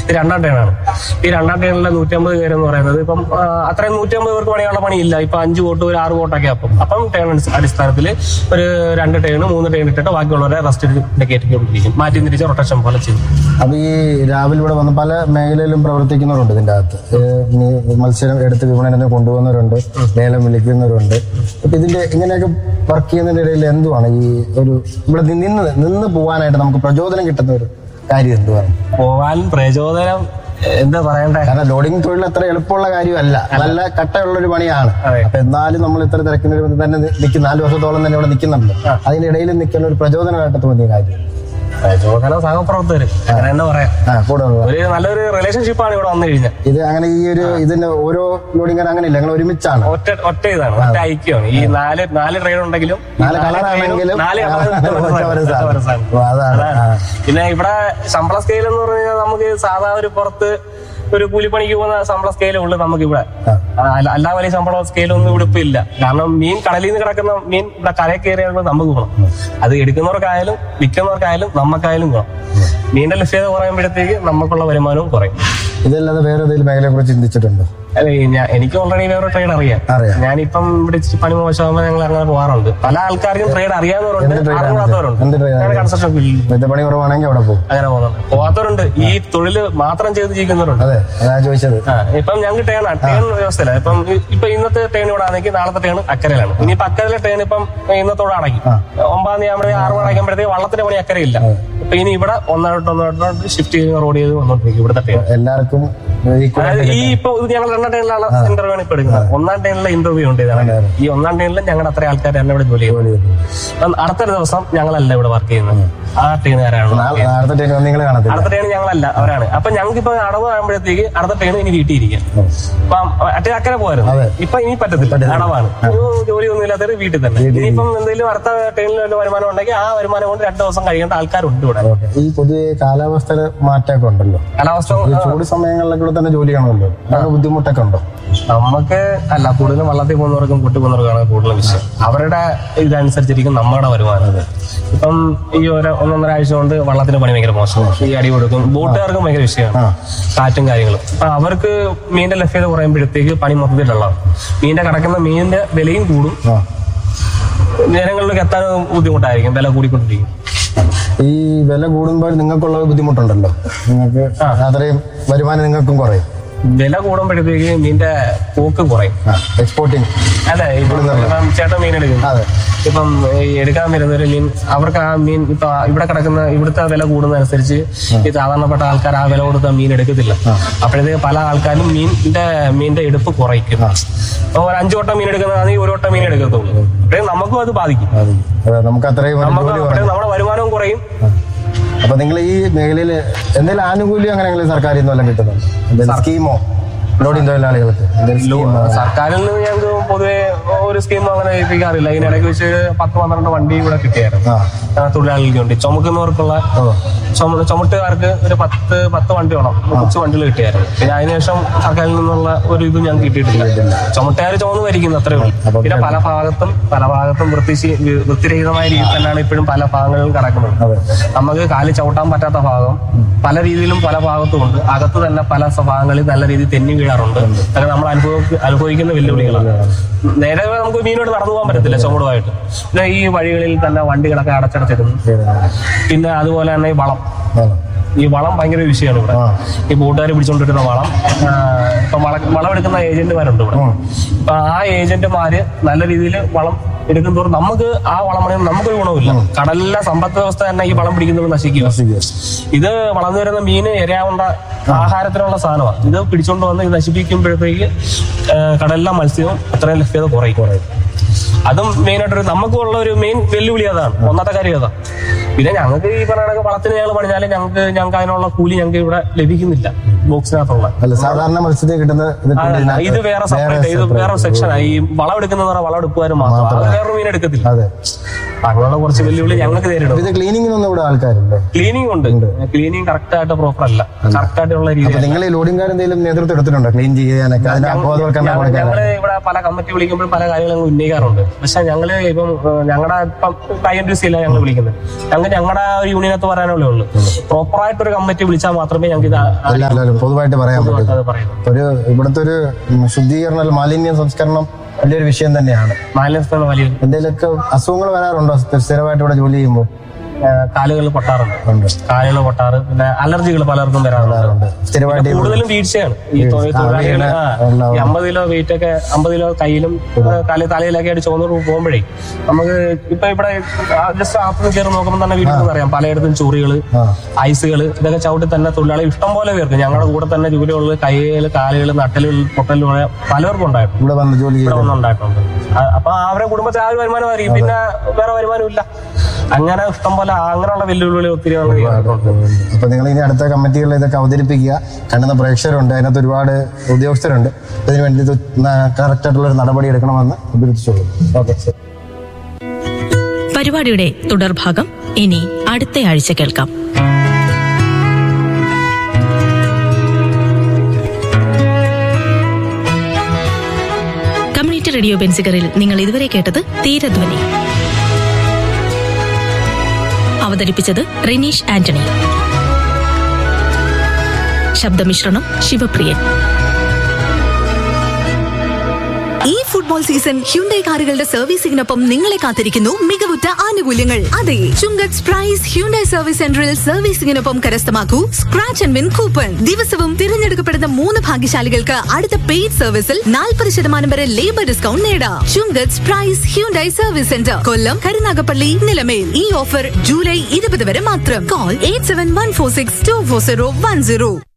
ഇത് രണ്ടാം ടേണാണ് ഈ രണ്ടാം ടേണിലെ നൂറ്റമ്പത് പേര് എന്ന് പറയുന്നത് ഇപ്പം ആ, അത്രയും നൂറ്റമ്പത് പേർക്ക് പണിയുള്ള പണിയില്ല ഇപ്പൊ അഞ്ച് വോട്ട് ഒരു ആറ് വോട്ടൊക്കെ അപ്പം അപ്പം ടേൺ അടിസ്ഥാനത്തിൽ ഒരു രണ്ട് ടേണ് മൂന്ന് ടേൺ ഇട്ടിട്ട് ബാക്കിയുള്ളവരെ റെസ്റ്റ് കയറ്റിക്കൊണ്ടിരിക്കും മാറ്റി തിരിച്ച് റൊട്ടേഷൻ പോലെ ചെയ്യും അപ്പൊ ഈ രാവിലെ ഇവിടെ വന്ന് പല മേഖലയിലും പ്രവർത്തിക്കുന്നവരുണ്ട് ഇതിന്റെ അകത്ത് ഏഹ് ഇനി മത്സരം എടുത്ത് വിപണനത്തിന് കൊണ്ടുപോകുന്നവരുണ്ട് ലേലം വിളിക്കുന്നവരുണ്ട് അപ്പൊ ഇതിന്റെ ഇങ്ങനെയൊക്കെ വർക്ക് ചെയ്യുന്നതിന്റെ ഇടയിൽ എന്തുവാണ് ഈ ഒരു ഇവിടെ നി- നിന്ന് നിന്ന് പോകാനായിട്ട് നമുക്ക് പ്രചോദനം കിട്ടുന്ന ഒരു കാര്യം എന്തുവാണ് പോവാൻ പ്രചോദനം എന്താ പറയണ്ടേ കാരണം ലോഡിംഗ് തൊഴിൽ അത്ര എളുപ്പമുള്ള കാര്യമല്ല നല്ല കട്ടയുള്ള ഒരു പണിയാണ് അതെ. അപ്പൊ എന്നാലും നമ്മൾ ഇത്ര തിരക്കിന് തന്നെ നിൽക്കും നാല് വർഷത്തോളം തന്നെ ഇവിടെ നിൽക്കുന്നുണ്ട് അതിനിടയിൽ നിൽക്കുന്ന ഒരു പ്രചോദനമായിട്ട് തോന്നിയ കാര്യം പ്രചോദനം സഹപ്രവർത്തകര് അങ്ങനെ തന്നെ പറയാം ആ കൂടെ ഉള്ള. ഒരു നല്ലൊരു റിലേഷൻഷിപ്പാണ് ഇവിടെ വന്നു കഴിഞ്ഞാൽ ഇത് അങ്ങനെ ഈ ഒരു ഇതിന്റെ ഓരോ ലോഡിംഗ് അങ്ങനെ ഇല്ല ഞങ്ങൾ ഒരുമിച്ചാണ് ഒറ്റ ഒറ്റ ഇതാണ് ഒറ്റ ഐക്യമാണ് ഈ നാല് നാല് ട്രെയിൻ ഉണ്ടെങ്കിലും ഈ നാല് നാല് കളറാണെങ്കിലും train- നാല് colour ഒറ്റ ഒറ്റ ഒരു ഒറ്റ സാധനം. സാധനം. ഓ, അതാണ് ആ. പിന്നെ ഇവിടെ ശമ്പള സ്കെയിൽ എന്ന് പറഞ്ഞു കഴിഞ്ഞാൽ നമുക്ക് സാധാ ഒരു പുറത്ത് ഒരു കൂലിപ്പണിക്ക് പോകുന്ന ശമ്പള സ്കെയിലേ ഉള്ളൂ നമുക്ക് ഇവിടെ ആ. അല്ലാ വലിയ ശമ്പള സ്കെയിലൊന്നും ഇവിടെ ഇപ്പൊ ഇല്ല കാരണം മീൻ കടലിൽ നിന്ന് കിടക്കുന്ന മീൻ ഇവിടെ കരയിൽ കയറിയാൽ നമുക്ക് ഗുണം അത് എടുക്കുന്നവർക്കായാലും വിൽക്കുന്നവർക്കായാലും നമുക്കായാലും ഗുണം മീനിന്റെ ലഭ്യത കുറയുമ്പോഴത്തേക്ക് നമുക്കുള്ള വരുമാനവും കുറയും ഇതല്ലാതെ വേറെ ഏതെങ്കിലും മേഖലയെ കുറിച്ച് ചിന്തിച്ചിട്ടുണ്ടോ അല്ല, ഈ ഞാൻ- എനിക്ക് ഓൾറെഡി വേറെ ട്രേഡ് അറിയാം അറിയാം ഞാനിപ്പം ഇവിടെ ഇച്ചിരി പണി മോശമാകുമ്പോൾ ഞങ്ങൾ അങ്ങനെ പോകാറുണ്ട് പല ആൾക്കാർക്കും ട്രേഡ് അറിയാവുന്നവരുണ്ട് എന്ത് trade ആണ്? അറിയാത്തവരുണ്ട് എന്ത് trade ആണ്? കൺസ്ട്രക്ഷൻ ഫീൽഡിൽ ഇന്നത്തെ പണി കുറവാണെങ്കിൽ അവിടെ പോകും അങ്ങനെ പോകുന്നുണ്ട് പോകാത്തവരുണ്ട് ഈ തൊഴില് മാത്രം ചെയ്ത് ജീവിക്കുന്നവരുണ്ട് അതെ അതാ ചോദിച്ചത് ആ ഇപ്പം ഞങ്ങൾക്ക് ടേൺ ടേൺ വ്യവസ്ഥയില്ല ഇപ്പം ഇ- ഇപ്പൊ ഇന്നത്തെ ടേൺ ഇവിടെ ആണെങ്കിൽ നാളത്തെ ടേൺ അക്കരയിലാണ് ഇനിയിപ്പോ അക്കരയിലെ ടേൺ ഇപ്പം ഇന്നത്തോടെ അടങ്ങി ഒമ്പതാം തീയതി ആകുമ്പോഴേ ആറ് മണി അടയ്ക്കുമ്പോഴത്തേക്ക് വള്ളത്തിന്റെ പണി അക്കരയില്ല ഇപ്പൊ ഇനി ഇവിടെ ഒന്നോട്ട് ഒന്നോട്ട് ഷിഫ്റ്റ് ചെയ്ത് റോഡ് ചെയ്ത് വന്നോണ്ടിരിക്കും ഇവിടുത്തെ ടേൺ എല്ലാവർക്കും ഈക്വൽ അതായത് ഈ ഇപ്പൊ ഇത് ഞങ്ങൾ രണ്ടാം ടൈമിലാണ് ഇന്റർവ്യൂ ആണ് ഇപ്പൊ എടുക്കുന്നത് ഒന്നാം ടൈമിലെ ഇന്റർവ്യൂ ഉണ്ട് ഇതാണ് ഈ ഒന്നാം ടൈമിലും ഞങ്ങളുടെ അത്ര ആൾക്കാർ തന്നെ ഇവിടെ ജോലി ചെയ്യുന്നത് അപ്പം അടുത്തൊരു ദിവസം ഞങ്ങളല്ല ഇവിടെ വർക്ക് ചെയ്യുന്നത് ആ ടീമുകാരാണ് നാളത്തെ ടൈം നിങ്ങൾ കാണത്തില്ല അടുത്ത ടൈം ഞങ്ങളല്ല അവരാണ് അപ്പൊ ഞങ്ങൾക്ക് ഇപ്പൊ അടവ് ആകുമ്പോഴത്തേക്ക് അടുത്ത ടൈം ഇനി വീട്ടിൽ ഇരിക്കാം അപ്പം മറ്റേ അക്കരെ പോകായിരുന്നു അതെ. ഇപ്പൊ ഇനി പറ്റത്തില്ല അടവാണ് ജോലി ഒന്നും ഇല്ലാത്തവര് വീട്ടിൽ തന്നെ ഇനിയിപ്പം എന്തെങ്കിലും അടുത്ത ടൈമിൽ വല്ല വരുമാനം ഉണ്ടെങ്കിൽ ആ വരുമാനം കൊണ്ട് രണ്ടു ദിവസം കഴിയേണ്ട ആൾക്കാരുണ്ട് ഇവിടെ ഓക്കെ. ഈ പൊതുവെ കാലാവസ്ഥയുടെ മാറ്റമൊക്കെ ഉണ്ടല്ലോ കാലാവസ്ഥ ഈ ചൂട് സമയങ്ങളിലൊക്കെ ഇവിടെ തന്നെ ജോലി ചെയ്യണമല്ലോ അങ്ങനെ ബുദ്ധിമുട്ടൊക്കെ ഉണ്ടോ നമുക്ക് അല്ല കൂടുതലും വള്ളത്തിൽ പോകുന്നവർക്കും കൂട്ടി പോകുന്നവർക്കാണ് കൂടുതലും വിഷയം അവരുടെ ഇതനുസരിച്ചിരിക്കും നമ്മുടെ വരുമാനം ഇപ്പം ഈ ഒരു ഒന്നൊന്നര ആഴ്ച കൊണ്ട് വള്ളത്തിന് പണി ഭയങ്കര മോശം ഈ അടി കൊടുക്കും ബോട്ടുകാർക്കും ഭയങ്കര വിഷയമാണ് കാറ്റും കാര്യങ്ങളും അപ്പൊ അവർക്ക് മീനിന്റെ ലഭ്യത കുറയുമ്പോഴത്തേക്ക് പണി മൊത്തത്തിലുള്ളതാണ് മീനിന്റെ കിടക്കുന്ന മീനിന്റെ വിലയും കൂടും ആ ജനങ്ങളിലേക്ക് എത്താൻ ബുദ്ധിമുട്ടായിരിക്കും വില കൂടിക്കൊണ്ടിരിക്കും ഈ വില കൂടുമ്പോൾ നിങ്ങൾക്കുള്ള ബുദ്ധിമുട്ടുണ്ടല്ലോ നിങ്ങൾക്ക് അത്രയും വരുമാനം നിങ്ങൾക്കും കുറയും വില കൂടുമ്പോഴത്തേക്ക് മീനിന്റെ പോക്ക് കുറയും ആ എക്സ്പോർട്ടിങ് അതെ ഇപ്പം ഇപ്പം ചേട്ടൻ മീൻ എടുക്കുന്നു അതെ ഇപ്പം ഈ എടുക്കാൻ വരുന്ന ഒരു മീൻ അവർക്ക് ആ മീൻ ഇപ്പൊ ഇവിടെ കിടക്കുന്ന ഇവിടുത്തെ വില കൂടുന്നതനുസരിച്ച് ഈ സാധാരണപ്പെട്ട ആൾക്കാർ ആ വില കൊടുത്ത മീൻ എടുക്കത്തില്ല അപ്പോഴത്തേക്ക് പല ആൾക്കാരും മീനിന്റെ മീനിന്റെ എടുപ്പ് കുറയ്ക്കും അപ്പൊ ഒരു അഞ്ചു വട്ടം മീൻ എടുക്കുന്നതാണെങ്കിൽ ഒരു വട്ടം മീൻ എടുക്കത്തുള്ളൂ അപ്പോഴേ നമുക്കും അത് ബാധിക്കും അതെ. അതെ, നമുക്ക് അത്രയും ഒരു നമുക്ക് ജോലി അപ്പോഴേ നമ്മുടെ വരുമാനവും കുറയും അപ്പൊ നിങ്ങൾ ഈ മേഖലയിൽ എന്തെങ്കിലും ആനുകൂല്യം അങ്ങനെ നിങ്ങൾ സർക്കാരിൽ നിന്ന് വല്ലതും കിട്ടുന്നുണ്ടോ എന്തെങ്കിലും സ്കീമോ ലോഡിംഗ് തൊഴിലാളികൾക്ക് എന്തെങ്കിലും സ്കീമോ സർക്കാരിൽ നിന്ന് ഞങ്ങൾക്ക് പൊതുവെ ഒരു സ്കീം അങ്ങനെ ഏൽപ്പിക്കാറില്ല ഇതിനിടയ്ക്ക് വെച്ച് ഒരു പത്ത് പന്ത്രണ്ട് വണ്ടി ഇവിടെ കിട്ടിയായിരുന്നു ആ ആ, തൊഴിലാളികൾക്ക് വേണ്ടി ചുമക്കുന്നവർക്കുള്ള ചുമ- ചുമട്ടുകാർക്ക് ഒരു പത്ത് പത്ത് വണ്ടിയോളം കുറച്ച് വണ്ടികൾ കിട്ടിയായിരുന്നു പിന്നെ അതിനുശേഷം സർക്കാരിൽ നിന്നുള്ള ഒരു ഇതും ഞങ്ങൾക്ക് കിട്ടിയിട്ടില്ല ചുമട്ടുകാർ ചുമന്ന് ഭരിക്കുന്നു അത്രേ ഉള്ളൂ പിന്നെ പല ഭാഗത്തും പല ഭാഗത്തും വൃത്തി വൃത്തിരഹിതമായ രീതിയിൽ തന്നെയാണ് ഇപ്പോഴും പല ഭാഗങ്ങളിലും കിടക്കുന്നത് അതെ നമുക്ക് കാല് ചവിട്ടാൻ പറ്റാത്ത ഭാഗം പല രീതിയിലും പല ഭാഗത്തും ഉണ്ട് അകത്ത് തന്നെ പല സ- ഭാഗങ്ങളിൽ നല്ല രീതിയിൽ തെന്നി വീഴാറുണ്ട് അതൊക്കെ നമ്മൾ അനുഭവ അനുഭവിക്കുന്ന വെല്ലുവിളികളാണ് നേരെ നമുക്ക് മീനോട് നടന്നു പോകാൻ പറ്റത്തില്ല ചുമടുമായിട്ട് പിന്നെ ഈ വഴികളിൽ തന്നെ വണ്ടികളൊക്കെ അടച്ചടച്ചിരുന്നു പിന്നെ അതുപോലെ തന്നെ ഈ വളം ആ. ഈ വളം ഭയങ്കര വിഷയമാണ് ഇവിടെ ആ. ഈ കൂട്ടുകാർ പിടിച്ചുകൊണ്ടിരുന്ന വളം ആ, ഇപ്പൊ വള വളം എടുക്കുന്ന ഏജന്റുമാരുണ്ട് ഇവിടെ അപ്പൊ ആ ഏജന്റുമാര് നല്ല രീതിയിൽ വളം എടുക്കും തോറും നമുക്ക് ആ വളം പണിയും നമുക്കൊരു ഗുണമില്ല കടലിലെ സമ്പത്ത് വ്യവസ്ഥ തന്നെ ഈ വളം പിടിക്കുന്നത് നശിക്കുക ഇത് വളർന്നു വരുന്ന മീന് ഇരയാവേണ്ട ആഹാരത്തിനുള്ള സാധനമാണ് ഇത് പിടിച്ചോണ്ട് വന്ന് ഇത് നശിപ്പിക്കുമ്പോഴത്തേക്ക് ആ, കടലിലെ മത്സ്യവും അത്രയും ലഭ്യത കുറയും കുറയും അതും മെയിനായിട്ടൊരു നമുക്കുള്ള ഒരു മെയിൻ വെല്ലുവിളി അതാണ് ഒന്നാമത്തെ കാര്യം അതാണ് പിന്നെ ഞങ്ങൾക്ക് ഈ പറഞ്ഞ കണക്ക് വളത്തിന് ഞങ്ങൾ പണിഞ്ഞാലും ഞങ്ങൾക്ക് ഞങ്ങൾക്ക് അതിനുള്ള കൂലി ഞങ്ങൾക്ക് ഇവിടെ ലഭിക്കുന്നില്ല ബോക്സിനകത്തുള്ള അല്ല സാധാരണ മത്സ്യത്തിൽ കിട്ടുന്ന ഇത് അതല്ല, ഇതിനകത്ത് ഇത് വേറെ സെപ്പറേറ്റ് ഇത് വേറെ സെക്ഷനാണ് ഈ വളം എടുക്കുന്ന പറഞ്ഞാൽ വളം എടുക്കുവാനും മാത്രം അത് വേറൊരു മീൻ എടുക്കത്തില്ല അതെ അങ്ങനെയുള്ള കുറച്ച് വെല്ലുവിളി ഞങ്ങൾക്ക് നേരിടും ഇത് ക്ലീനിങ്ങിനൊന്നും ഇവിടെ ആൾക്കാരുണ്ടോ ക്ലീനിങ് ഉണ്ട് ക്ലീനിങ് കറക്റ്റ് ആയിട്ട് പ്രോപ്പർ അല്ല കറക്റ്റ് ആയിട്ടുള്ള അപ്പൊ രീതിയിൽ നിങ്ങൾ ഈ ലോഡിംഗുകാർ എന്തെങ്കിലും നേതൃത്വം എടുത്തിട്ടുണ്ടോ ക്ലീൻ ചെയ്യാനൊക്കെ അതിന് ബോധവൽക്കരണം കൊടുക്കാൻ ഞങ്ങള് ഇവിടെ പല കമ്മിറ്റി വിളിക്കുമ്പോൾ പല കാര്യങ്ങളും ഞങ്ങൾ ഉന്നയിക്കാറുണ്ട് പക്ഷെ ഞങ്ങള് ഇപ്പം ഏഹ്, ഞങ്ങളുടെ ഇപ്പം കൈ ഇല്ല ഞങ്ങൾ വിളിക്കുന്നത് ഞങ്ങൾ ഞങ്ങൾക്ക് ഞങ്ങളുടെ ഒരു യൂണിയനകത്ത് പറയാനുള്ളേ ഉള്ളൂ പ്രോപ്പറായിട്ട് ഒരു കമ്മിറ്റി വിളിച്ചാൽ മാത്രമേ ഞങ്ങൾക്ക് ഇത് ആ- ആ- എല്ലാവരും പൊതുവായിട്ട് പറയാൻ പറ്റും അത് പറയുന്നു ഒരു ഇവിടുത്തെ ഒരു ഉം, ശുദ്ധീകരണം അല്ലെങ്കിൽ മാലിന്യ സംസ്കരണം വലിയൊരു വിഷയം തന്നെയാണ് മാലിന്യസ്ഥലം വലിയ എന്തെങ്കിലുമൊക്കെ അസുഖങ്ങൾ വരാറുണ്ടോ സ്ഥിരമായിട്ട് ഇവിടെ ജോലി ചെയ്യുമ്പോൾ കാലുകൾ പൊട്ടാറുണ്ട് ഉണ്ട് കാലുകൾ പൊട്ടാറ് പിന്നെ അലർജികൾ പലർക്കും വരാറുണ്ട് വരാറുണ്ട് സ്ഥിരമായിട്ട് ഈ കൂടുതലും വീഴ്ചയാണ് ഈ തൊഴിൽ- തൊഴിലാളികള് ആ, ഈ അമ്പത് കിലോ വെയിറ്റ് ഒക്കെ അമ്പത് കിലോ കയ്യിലും തല തലയിലൊക്കെ ആയിട്ട് ചുവന്നു പോകുമ്പോഴേ നമുക്ക് ഇപ്പൊ ഇവിടെ ജസ്റ്റ് ആത്മ കയറി നോക്കുമ്പോൾ തന്നെ വീട്ടിൽ അറിയാം പലയിടത്തും ചൊറികള് ആ ഐസുകൾ ഇതൊക്കെ ചവിട്ടി തന്നെ തൊഴിലാളി ഇഷ്ടം പോലെ പേർക്ക് ഞങ്ങളുടെ കൂടെ തന്നെ ജോലിയുള്ള കൈകൾ കാലുകൾ നട്ടലുകൾ പൊട്ടലുകൾ പലർക്കും ഉണ്ടായിട്ടുണ്ട് ഇവിടെ വന്ന് ജോലി ചെയ്ത് ഇവിടെ ഉണ്ടായിട്ടുണ്ട് ആ, അപ്പൊ അവരെ കുടുംബത്തിൽ ആ ഒരു വരുമാനമായിരിക്കും പിന്നെ വേറെ വരുമാനം ഇല്ല അങ്ങനെ ഇഷ്ടം പോലെ അങ്ങനെയുള്ള വെല്ലുവിളി ഒത്തിരി നമ്മൾ നേരിട്ടിട്ടുണ്ട്. അപ്പൊ നിങ്ങൾ ഇനി അടുത്ത കമ്മിറ്റികളിൽ ഇതൊക്കെ അവതരിപ്പിക്കുക കാണുന്ന പ്രേക്ഷകരുണ്ട് അതിനകത്ത് ഒരുപാട് ഉദ്യോഗസ്ഥരുണ്ട് ഇതിനു വേണ്ടി കറക്റ്റ് ആയിട്ടുള്ള ഒരു നടപടി എടുക്കണമെന്ന് അഭ്യർത്ഥിച്ചോളൂ ഓക്കെ ശരി പരിപാടിയുടെ തുടർഭാഗം ഇനി അടുത്ത ആഴ്ച കേൾക്കാം കമ്മ്യൂണിറ്റി റേഡിയോ ബെൻസിഗറിൽ നിങ്ങൾ ഇതുവരെ കേട്ടത് തീരധ്വനി അവതരിപ്പിച്ചത് റിനീഷ് ആന്റണി ശബ്ദമിശ്രണം ശിവപ്രിയൻ ഈ ഫുട്ബോൾ സീസൺ ഹ്യുണ്ടൈ കാറുകളുടെ സർവീസിംഗിനൊപ്പം നിങ്ങളെ കാത്തിരിക്കുന്നു മികവുറ്റ ആനുകൂല്യങ്ങൾ അതെ ചുങ്കത്ത് പ്രൈസ് ഹ്യുണ്ടൈ സർവീസ് സെന്ററിൽ സർവീസിംഗിനൊപ്പം കരസ്ഥമാക്കൂ സ്ക്രാച്ച് ആൻഡ് വിൻ കൂപ്പൺ ദിവസവും തിരഞ്ഞെടുക്കപ്പെടുന്ന മൂന്ന് ഭാഗ്യശാലികൾക്ക് അടുത്ത പെയ്ഡ് സർവീസിൽ നാൽപ്പത് ശതമാനം വരെ ലേബർ ഡിസ്കൗണ്ട് നേടാം Chungath price Hyundai service centre Kollam Karunagappally Nilamel ഈ ഓഫർ ജൂലൈ ഇരുപത് വരെ മാത്രം call eight seven one four six two four zero one zero